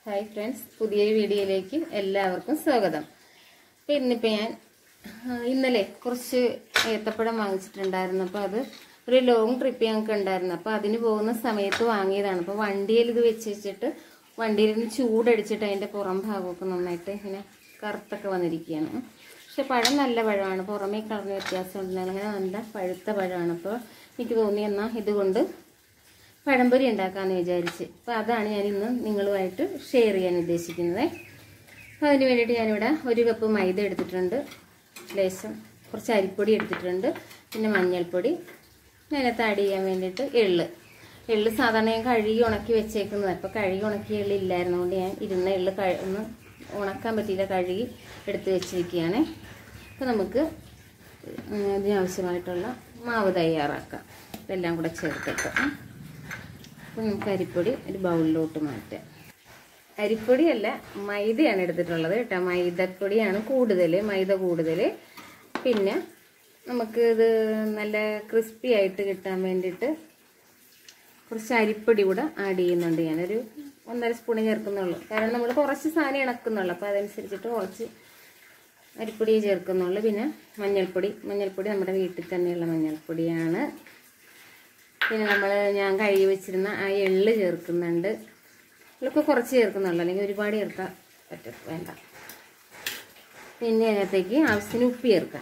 Hi friends പുതിയൊരു വീഡിയോയിലേക്ക് എല്ലാവർക്കും സ്വാഗതം അപ്പം ഇന്നിപ്പോൾ ഞാൻ ആ, ഇന്നലെ കുറച്ച് ഏത്തപ്പഴം വാങ്ങിച്ചിട്ടുണ്ടായിരുന്നു അപ്പോൾ അത് ഒരു ലോങ് ട്രിപ്പ് ഞങ്ങൾക്ക് ഉണ്ടായിരുന്നു അപ്പോൾ അതിന് പോകുന്ന സമയത്ത് വാങ്ങിയതാണ് അപ്പോൾ വണ്ടിയിൽ ഇത് വെച്ച് വെച്ചിട്ട് വണ്ടിയിൽ നിന്ന് ചൂടടിച്ചിട്ട് അതിൻ്റെ പുറം ഭാഗമൊക്കെ നന്നായിട്ട് ഇങ്ങനെ കറുത്തൊക്കെ വന്നിരിക്കുകയാണ് പക്ഷെ പഴം നല്ല പഴമാണ് പുറമേ കളറിന് വ്യത്യാസം ഉണ്ടെങ്കിൽ അങ്ങനെ നല്ല പഴുത്ത പഴമാണ് അപ്പോൾ എനിക്ക് തോന്നി എന്നാൽ ഇതുകൊണ്ട് പഴംപൊരി ഉണ്ടാക്കാമെന്ന് വിചാരിച്ച് അപ്പോൾ അതാണ് ഞാൻ ഇന്ന് നിങ്ങളുമായിട്ട് ഷെയർ ചെയ്യാൻ ഉദ്ദേശിക്കുന്നത് അപ്പോൾ അതിന് വേണ്ടിയിട്ട് ഞാനിവിടെ ഒരു കപ്പ് മൈദ എടുത്തിട്ടുണ്ട് ലേശം കുറച്ച് അരിപ്പൊടി എടുത്തിട്ടുണ്ട് പിന്നെ മഞ്ഞൾപ്പൊടി അതിനകത്ത് ആഡ് ചെയ്യാൻ വേണ്ടിയിട്ട് എള്ള് എള്ള് സാധാരണ ഞാൻ കഴുകി ഉണക്കി വെച്ചേക്കുന്നത് അപ്പോൾ കഴുകി ഉണക്കിയ എള്ള് ഇല്ലായിരുന്നുകൊണ്ട് ഞാൻ ഇരുന്ന എള്ള് കഴ ഒന്ന് ഉണക്കാൻ പറ്റിയില്ല കഴുകി എടുത്ത് വെച്ചിരിക്കുകയാണ് അപ്പോൾ നമുക്ക് ഉം, ഇതിനാവശ്യമായിട്ടുള്ള മാവ് തയ്യാറാക്കാം ഇതെല്ലാം കൂടെ ചേർത്തിട്ട് ഉം. അപ്പോൾ നമുക്ക് അരിപ്പൊടി ഒരു ബൗളിലോട്ട് മാറ്റാം അരിപ്പൊടിയല്ല മൈദയാണ് എടുത്തിട്ടുള്ളത് കേട്ടോ മൈദപ്പൊടിയാണ് കൂടുതൽ മൈദ കൂടുതൽ പിന്നെ നമുക്ക് ഇത് നല്ല ക്രിസ്പി ആയിട്ട് കിട്ടാൻ വേണ്ടിയിട്ട് കുറച്ച് അരിപ്പൊടി കൂടെ ആഡ് ചെയ്യുന്നുണ്ട് ഞാനൊരു ഒന്നര സ്പൂൺ ചേർക്കുന്നുള്ളൂ കാരണം നമ്മൾ കുറച്ച് സാധനം ഇണക്കുന്നുള്ളൂ അപ്പോൾ അതനുസരിച്ചിട്ട് കുറച്ച് അരിപ്പൊടി ചേർക്കുന്നുള്ളൂ പിന്നെ മഞ്ഞൾപ്പൊടി മഞ്ഞൾപ്പൊടി നമ്മുടെ വീട്ടിൽ തന്നെയുള്ള മഞ്ഞൾപ്പൊടിയാണ് പിന്നെ നമ്മൾ ഞാൻ കഴുകി വെച്ചിരുന്ന ആ എള്ള് ചേർക്കുന്നുണ്ട് എള്ളൊക്കെ കുറച്ച് ചേർക്കുന്നുള്ളൂ അല്ലെങ്കിൽ ഒരുപാട് ചേർക്കാൻ പറ്റും വേണ്ട പിന്നെ അതിനകത്തേക്ക് ആവശ്യത്തിന് ഉപ്പ് ചേർക്കാം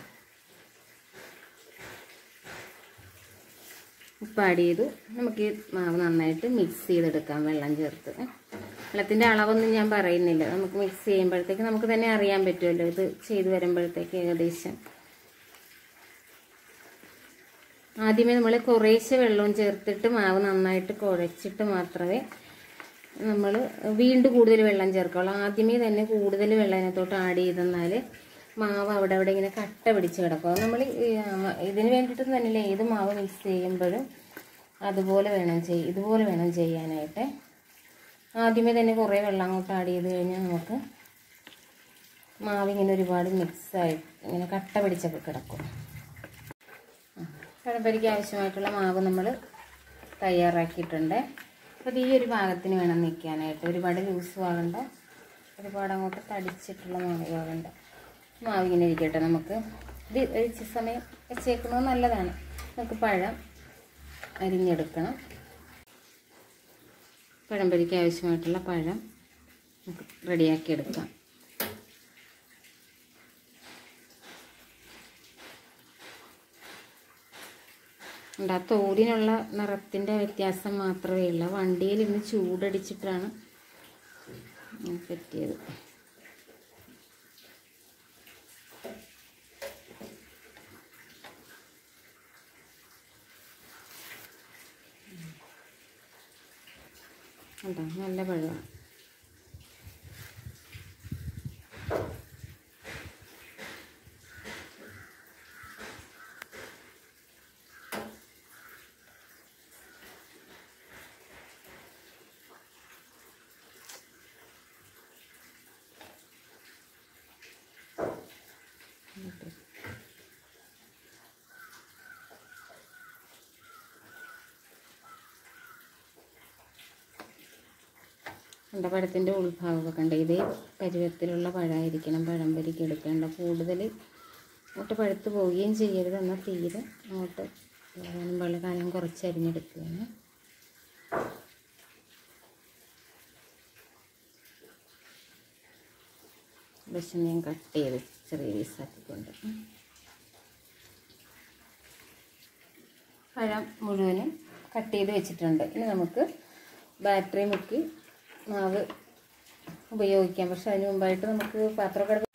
ഉപ്പ് ആഡ് ചെയ്തു നമുക്ക് ഈ മാവ് നന്നായിട്ട് മിക്സ് ചെയ്തെടുക്കാം വെള്ളം ചേർത്ത് വെള്ളത്തിൻ്റെ അളവൊന്നും ഞാൻ പറയുന്നില്ല നമുക്ക് മിക്സ് ചെയ്യുമ്പോഴത്തേക്ക് നമുക്ക് തന്നെ അറിയാൻ പറ്റുമല്ലോ ഇത് ചെയ്ത് വരുമ്പോഴത്തേക്ക് ഏകദേശം ആദ്യമേ നമ്മൾ കുറേശ്ശെ വെള്ളവും ചേർത്തിട്ട് മാവ് നന്നായിട്ട് കുഴച്ചിട്ട് മാത്രമേ നമ്മൾ വീണ്ടും കൂടുതൽ വെള്ളം ചേർക്കുള്ളൂ ആദ്യമേ തന്നെ കൂടുതൽ വെള്ളം അതിനകത്തോട്ട് ആഡ് ചെയ്തെന്നാൽ മാവ് അവിടെ അവിടെ ഇങ്ങനെ കട്ട പിടിച്ച് കിടക്കും അത് നമ്മൾ ഇതിന് വേണ്ടിയിട്ട് തന്നെയല്ലേ ഏത് മാവ് മിക്സ് ചെയ്യുമ്പോഴും അതുപോലെ വേണം ചെയ്യ ഇതുപോലെ വേണം ചെയ്യാനായിട്ട് ആദ്യമേ തന്നെ കുറേ വെള്ളം അങ്ങോട്ട് ആഡ് ചെയ്ത് കഴിഞ്ഞാൽ നമുക്ക് മാവ് ഇങ്ങനെ ഒരുപാട് മിക്സായി ഇങ്ങനെ കട്ട പിടിച്ചൊക്കെ കിടക്കും പഴംപരിക്ക് ആവശ്യമായിട്ടുള്ള മാവ് നമ്മൾ തയ്യാറാക്കിയിട്ടുണ്ട് അപ്പോൾ ഈ ഒരു ഭാഗത്തിന് വേണം നിൽക്കാനായിട്ട് ഒരുപാട് ലൂസ് ആകണ്ട ഒരുപാട് അങ്ങോട്ട് തടിച്ചിട്ടുള്ള മാവ് ആകണ്ട മാവ് ഇങ്ങനെ ഇരിക്കട്ടെ നമുക്ക് ഇത് ഒഴിച്ച സമയം വെച്ചേക്കുന്നത് നല്ലതാണ് നമുക്ക് പഴം അരിഞ്ഞെടുക്കണം പഴംപരിക്ക് ആവശ്യമായിട്ടുള്ള പഴം നമുക്ക് റെഡിയാക്കി എടുക്കാം ഉണ്ട് ആ തോടിനുള്ള നിറത്തിൻ്റെ വ്യത്യാസം മാത്രമേ ഉള്ളൂ വണ്ടിയിൽ ഇന്ന് ചൂടടിച്ചിട്ടാണ് ഇങ്ങനെ പറ്റിയത് ഉണ്ടോ നല്ല പഴമാണ് കണ്ട പഴത്തിൻ്റെ ഉൾഭാഗമൊക്കെ കണ്ട ഇതേ പരുവത്തിലുള്ള പഴമായിരിക്കണം പഴംപരിക്ക് എടുക്കേണ്ട കൂടുതൽ അങ്ങോട്ട് പഴുത്ത് പോവുകയും ചെയ്യരുത് എന്നാൽ തീരെ അങ്ങോട്ട് വേകാനും വെള്ളം കാലം കുറച്ച് അരിഞ്ഞെടുക്കുകയാണ് പക്ഷെ ഞാൻ കട്ട് ചെയ്ത് ചെറിയ പീസാക്കിക്കൊണ്ട് പഴം മുഴുവനും കട്ട് ചെയ്ത് വെച്ചിട്ടുണ്ട് ഇനി നമുക്ക് ബാറ്ററി മുക്കി മാവ് ഉപയോഗിക്കാം പക്ഷെ അതിന് മുമ്പായിട്ട് നമുക്ക് പാത്രമൊക്കെ എടുത്ത്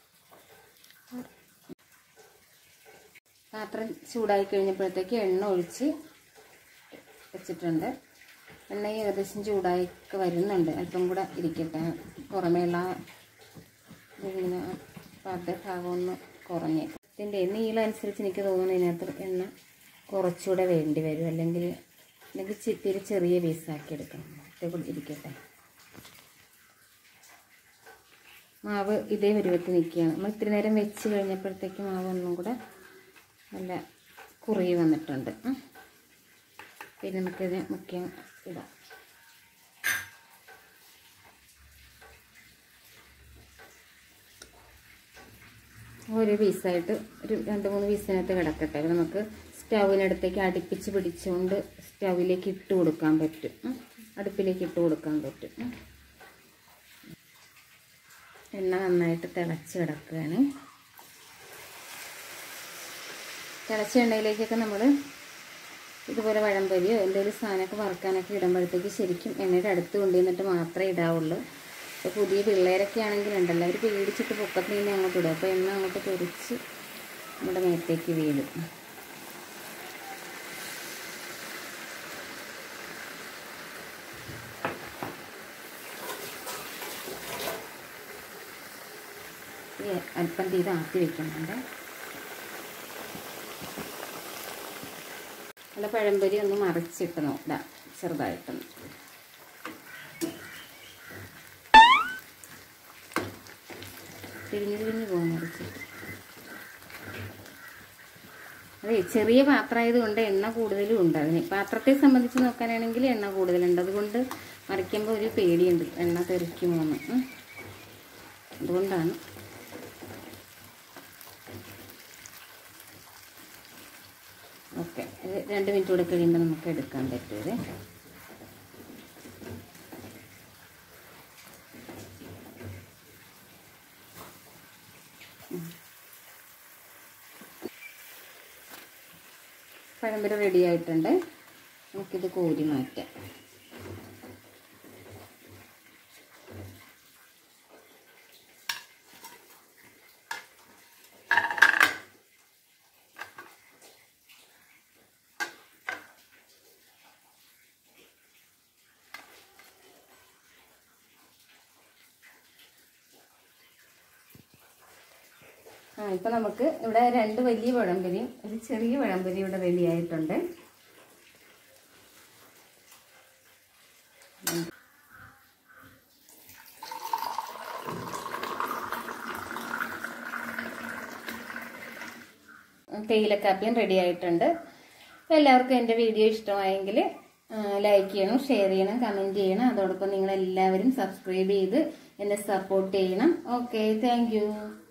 പാത്രം ചൂടായി കഴിഞ്ഞപ്പോഴത്തേക്ക് എണ്ണ ഒഴിച്ച് വെച്ചിട്ടുണ്ട് എണ്ണ ഏകദേശം ചൂടായിക്ക് വരുന്നുണ്ട് അല്പം കൂടെ ഇരിക്കട്ടെ പുറമേയുള്ള ഇങ്ങനെ പാത്ര ഭാഗം ഒന്ന് കുറഞ്ഞേക്കും ഇതിൻ്റെ നീളം അനുസരിച്ച് എനിക്ക് തോന്നുന്നു ഇതിനകത്ത് എണ്ണ കുറച്ചുകൂടെ വേണ്ടി വരും അല്ലെങ്കിൽ അല്ലെങ്കിൽ ചിത്തിരി ചെറിയ പീസാക്കി എടുക്കണം ഇതേ കൂടി ഇരിക്കട്ടെ മാവ് ഇതേ പരുവത്തിൽ നിൽക്കുകയാണ് നമ്മൾ ഇത്തിരി നേരം വെച്ച് കഴിഞ്ഞപ്പോഴത്തേക്ക് മാവ് ഒന്നും കൂടെ നല്ല കുറുകി വന്നിട്ടുണ്ട് ഉം. പിന്നെ നമുക്കിത് മുഖ്യം ഇടാം ഒരു പീസായിട്ട് ഒരു രണ്ട് മൂന്ന് പീസിനകത്ത് കിടക്കട്ടെ അപ്പോൾ നമുക്ക് സ്റ്റൗവിനടുത്തേക്ക് അടുപ്പിച്ച് പിടിച്ചുകൊണ്ട് സ്റ്റൗവിലേക്ക് ഇട്ട് കൊടുക്കാൻ പറ്റും ഉം. അടുപ്പിലേക്ക് ഇട്ട് കൊടുക്കാൻ പറ്റും ഉം. എണ്ണ നന്നായിട്ട് തിളച്ച് കിടക്കുകയാണ് തിളച്ച എണ്ണയിലേക്കൊക്കെ നമ്മൾ ഇതുപോലെ പഴംപൊരിയോ എന്തെങ്കിലും സാധനമൊക്കെ വറുക്കാനൊക്കെ ഇടുമ്പോഴത്തേക്ക് ശരിക്കും എണ്ണയുടെ അടുത്ത് കൊണ്ടുവന്നിട്ട് മാത്രമേ ഇടാവുള്ളൂ ഇപ്പോൾ പുതിയ പിള്ളേരൊക്കെ ആണെങ്കിൽ ഉണ്ടല്ലോ അവർ പേടിച്ചിട്ട് പൊക്കത്തിൽ നിന്ന് അങ്ങോട്ട് ഇടും അപ്പോൾ എണ്ണ അങ്ങോട്ട് തെറിച്ച് നമ്മുടെ മേത്തേക്ക് വീഴും ഈ അല്പം തീ ആക്കി വെക്കുന്നുണ്ട് നല്ല പഴംപൊരി ഒന്ന് മറിച്ചിട്ട് നോക്കാം ചെറുതായിട്ടൊന്ന് തിരിഞ്ഞു തിരിഞ്ഞു പോകും മറിച്ചിട്ട് അതെ ചെറിയ പാത്രമായതുകൊണ്ട് എണ്ണ കൂടുതലും ഉണ്ട് അതിന് പാത്രത്തെ സംബന്ധിച്ച് നോക്കാനാണെങ്കിൽ എണ്ണ കൂടുതലുണ്ട് അതുകൊണ്ട് മറിക്കുമ്പോൾ ഒരു പേടിയുണ്ട് എണ്ണ തെറിക്കുമോന്ന് ഉം. അതുകൊണ്ടാണ് ഓക്കെ ഇത് രണ്ട് മിനിറ്റ് കൂടെ കഴിയുമ്പോൾ നമുക്ക് എടുക്കാൻ പറ്റുമേ പഴംപൊരി റെഡി ആയിട്ടുണ്ട് നമുക്കിത് കോരി മാറ്റാം ആ ഇപ്പൊ നമുക്ക് ഇവിടെ രണ്ട് വലിയ പഴംപൊരിയും ഒരു ചെറിയ പഴംപൊരി ഇവിടെ റെഡി ആയിട്ടുണ്ട് തേയിലക്കാപ്പിയും റെഡി ആയിട്ടുണ്ട് അപ്പോൾ എല്ലാവർക്കും എൻ്റെ വീഡിയോ ഇഷ്ടമായെങ്കിൽ ലൈക്ക് ചെയ്യണം ഷെയർ ചെയ്യണം കമൻറ്റ് ചെയ്യണം അതോടൊപ്പം നിങ്ങൾ എല്ലാവരും സബ്സ്ക്രൈബ് ചെയ്ത് എന്നെ സപ്പോർട്ട് ചെയ്യണം ഓക്കെ താങ്ക്